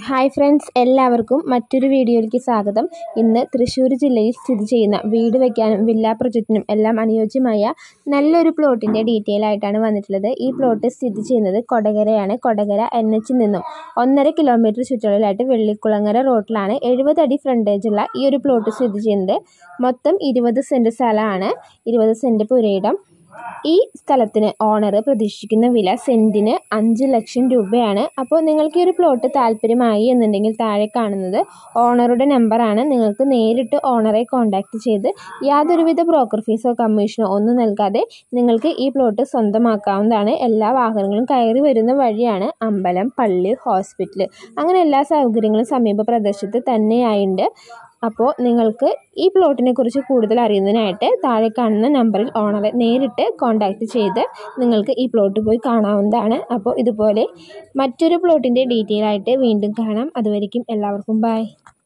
hi friends എല്ലാവർക്കും മറ്റൊരു വീഡിയോയിലേക്ക് സ്വാഗതം ഇന്ന് തൃശ്ശൂർ ജില്ലയിൽ സ്ഥിതി ചെയ്യുന്ന വീട് വയ്ക്കാനും വില്ലാ പ്രൊജക്റ്റിനും എല്ലാം അനുയോജ്യമായ നല്ലൊരു പ്ലോട്ടിൻ്റെ ഡീറ്റെയിൽ ആയിട്ടാണ് വന്നിട്ടുള്ളത് ഈ പ്ലോട്ട് സ്ഥിതി ചെയ്യുന്നത് കൊടകരയാണ് കൊടകര എൻ എച്ചിൽ നിന്നും ഒന്നര കിലോമീറ്റർ ചുറ്റളവിലായിട്ട് വെള്ളിക്കുളങ്ങര റോഡിലാണ് എഴുപത് അടി ഫ്രണ്ടേജുള്ള ഈ ഒരു പ്ലോട്ട് സ്ഥിതി ചെയ്യുന്നത് മൊത്തം ഇരുപത് സെൻറ്റ് സ്ഥലമാണ് ഇരുപത് സെൻറ്റ് പുരയിടം ഈ സ്ഥലത്തിന് ഓണർ പ്രതീക്ഷിക്കുന്ന വില സെൻറ്റിന് അഞ്ച് ലക്ഷം രൂപയാണ് അപ്പോൾ നിങ്ങൾക്ക് ഈ ഒരു പ്ലോട്ട് താല്പര്യമായി എന്നുണ്ടെങ്കിൽ താഴെ കാണുന്നത് ഓണറുടെ നമ്പറാണ് നിങ്ങൾക്ക് നേരിട്ട് ഓണറെ കോൺടാക്റ്റ് ചെയ്ത് യാതൊരുവിധ ബ്രോക്കർ ഫീസോ കമ്മീഷനോ ഒന്നും നൽകാതെ നിങ്ങൾക്ക് ഈ പ്ലോട്ട് സ്വന്തമാക്കാവുന്നതാണ് എല്ലാ വാഹനങ്ങളും കയറി വരുന്ന വഴിയാണ് അമ്പലം പള്ളി ഹോസ്പിറ്റൽ അങ്ങനെ എല്ലാ സൗകര്യങ്ങളും സമീപ പ്രദേശത്ത് തന്നെയായുണ്ട് അപ്പോൾ നിങ്ങൾക്ക് ഈ പ്ലോട്ടിനെ കുറിച്ച് കൂടുതൽ അറിയുന്നതിനായിട്ട് താഴെ കാണുന്ന നമ്പറിൽ ഓണറെ നേരിട്ട് കോൺടാക്റ്റ് ചെയ്ത് നിങ്ങൾക്ക് ഈ പ്ലോട്ട് പോയി കാണാവുന്നതാണ് അപ്പോൾ ഇതുപോലെ മറ്റൊരു പ്ലോട്ടിൻ്റെ ഡീറ്റെയിൽ ആയിട്ട് വീണ്ടും കാണാം അതുവരെയും എല്ലാവർക്കും ബൈ